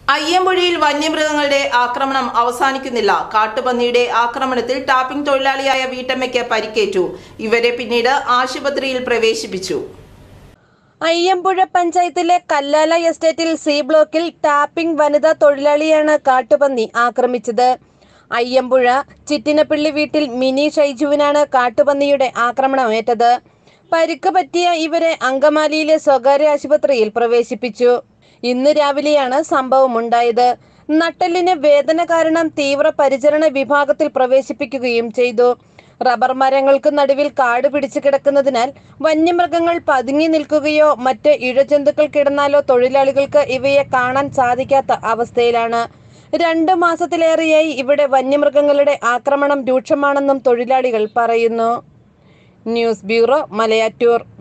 അയ്യമ്പുഴയിൽ വന്യമൃഗങ്ങളുടെ ആക്രമണം അവസാനിക്കുന്നില്ല കാട്ടുപന്നിയുടെ ആക്രമണത്തിൽ ടാപ്പിംഗ് തൊഴിലാളിയായ വീട്ടമ്മയ്ക്ക് പരിക്കേറ്റു ഇവരെ പിന്നീട് ആശുപത്രിയിൽ പ്രവേശിപ്പിച്ചു അയ്യമ്പുഴ പഞ്ചായത്തിലെ കല്ലാല എസ്റ്റേറ്റിൽ സി ബ്ലോക്കിൽ ടാപ്പിംഗ് വനിതാ തൊഴിലാളിയാണ് കാട്ടുപന്നി ആക്രമിച്ചത് അയ്യമ്പുഴ ചിറ്റിനപ്പള്ളി വീട്ടിൽ മിനി ഷൈജുവിനാണ് കാട്ടുപന്നിയുടെ ആക്രമണമേറ്റത് പരിക്ക് പറ്റിയ ഇവരെ അങ്കമാലിയിലെ സ്വകാര്യ ആശുപത്രിയിൽ പ്രവേശിപ്പിച്ചു ഇന്ന് രാവിലെയാണ് സംഭവമുണ്ടായത് നട്ടെല്ലിന് വേദന കാരണം തീവ്ര പരിചരണ വിഭാഗത്തിൽ പ്രവേശിപ്പിക്കുകയും ചെയ്തു റബ്ബർ മരങ്ങൾക്ക് നടുവിൽ കാട് പിടിച്ചു കിടക്കുന്നതിനാൽ വന്യമൃഗങ്ങൾ പതുങ്ങി നിൽക്കുകയോ മറ്റ് ഇഴജന്തുക്കൾ കിടന്നാലോ തൊഴിലാളികൾക്ക് ഇവയെ കാണാൻ സാധിക്കാത്ത അവസ്ഥയിലാണ് രണ്ടു മാസത്തിലേറെയായി ഇവിടെ വന്യമൃഗങ്ങളുടെ ആക്രമണം രൂക്ഷമാണെന്നും തൊഴിലാളികൾ പറയുന്നു ന്യൂസ് ബ്യൂറോ മലയാറ്റൂർ